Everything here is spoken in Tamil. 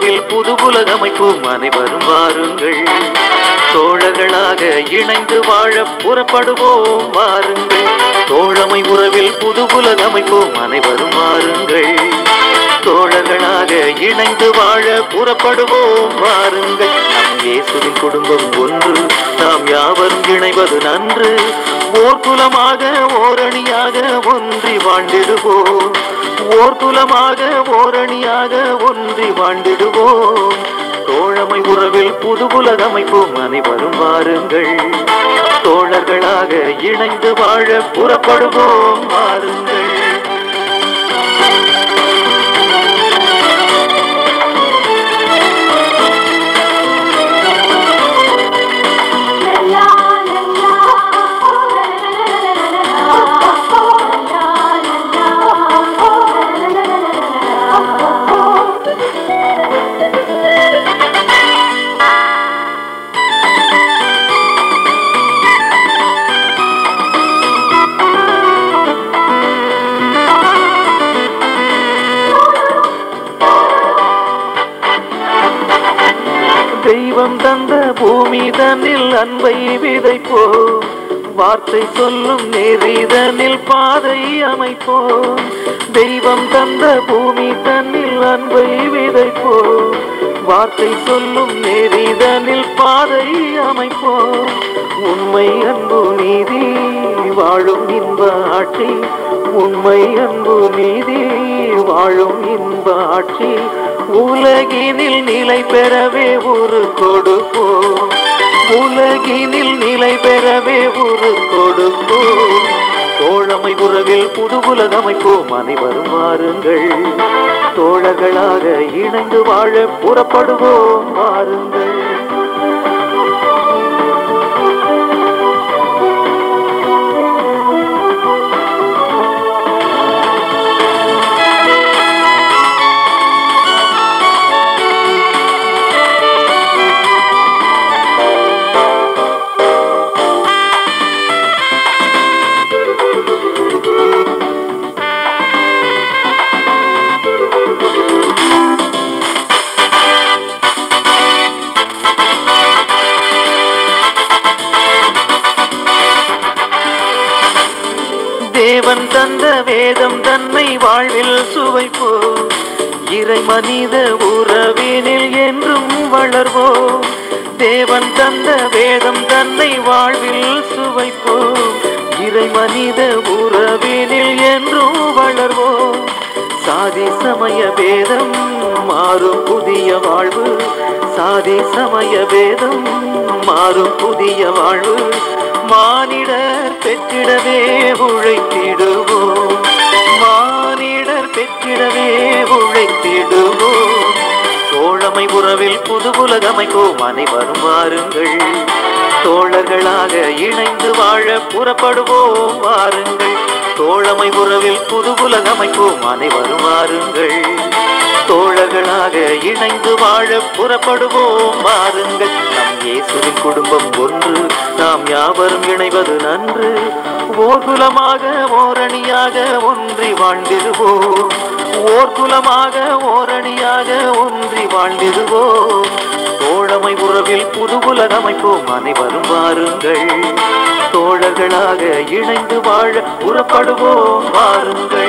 உறவில் புதுபுலக அமைப்போம் அனைவரும் வாருங்கள் தோழர்களாக இணைந்து வாழ புறப்படுவோம் வாருங்கள் தோழமை உறவில் புதுபுலக அமைப்போம் அனைவரும் வாருங்கள் தோழர்களாக இணைந்து வாழ புறப்படுவோம் வாருங்கள் நம் இயேசுவின் குடும்பம் ஒன்று நாம் யாவரும் இணைவது நன்று ஓர் குலமாக ஓரணியாக ஒன்றி வாழ்ந்திடுவோம் ஓர் குலமாக ஓரணியாக ஒன்றி வாழ்ந்திடுவோம் தோழமை உறவில் புதுபுலக அமைப்போம் அனைவரும் வாருங்கள் தோழர்களாக இணைந்து வாழ புறப்படுவோம் வாருங்கள் தெய்வம் தந்த பூமி தன்னில் அன்பை விதைப்போம் வார்த்தை சொல்லும் நெறிதனில் பாதை அமைப்போம் தெய்வம் தந்த பூமி தன்னில் அன்பை விதைப்போம் வார்த்தை சொல்லும் நெறிதனில் பாதை அமைப்போம் உண்மை அன்பு நீதி வாழும் இன்ப ஆட்சி உண்மை அன்பு நீதி வாழும் இன்ப ஆட்சி உலகினில் நிலை பெறவே ஒரு கொடுப்போம் உலகினில் நிலை பெறவே ஒரு கொடுப்போம் தோழமை உறவில் புதுபுலக அமைப்போம் அனைவரும் வாருங்கள் தோழர்களாக இணைந்து வாழ புறப்படுவோம் வாருங்கள் தேவன் தந்த வேதம் தன்னை வாழ்வில் சுவைப்போம் இறை மனித உறவினில் என்றும் வளர்வோம் தேவன் தந்த வேதம் தன்னை வாழ்வில் சுவைப்போம் இறை மனித உறவினில் என்றும் வளர்வோம் சாதி சமய வேதம் மாறும் புதிய வாழ்வு சாதி சமய வேதம் மாறும் புதிய வாழ்வு மானிடர் பெற்றிடவே உழைத்திடுவோம் மானிடர் பெற்றிடவே உழைத்திடுவோம் தோழமை உறவில் புதுபுலக அமைப்போம் அனைவரும் வாருங்கள் தோழர்களாக இணைந்து வாழ புறப்படுவோம் வாருங்கள் தோழமை உறவில் புதுபுலக அமைப்போம் அனைவரும் வாருங்கள் தோழர்களாக இணைந்து வாழ புறப்படுவோம் வாருங்கள் நம் இயேசுவின் குடும்பம் ஒன்று நாம் யாவரும் இணைவது நன்று ஓர் குலமாக ஓரணியாக ஒன்றி வாழ்ந்திடுவோம் ஓர் குலமாக ஓரணியாக ஒன்றி வாழ்ந்திடுவோம் தோழமை உறவில் புதுபுலக அமைப்போம் அனைவரும் வாருங்கள் தோழர்களாக இணைந்து வாழ புறப்படுவோம் வாருங்கள்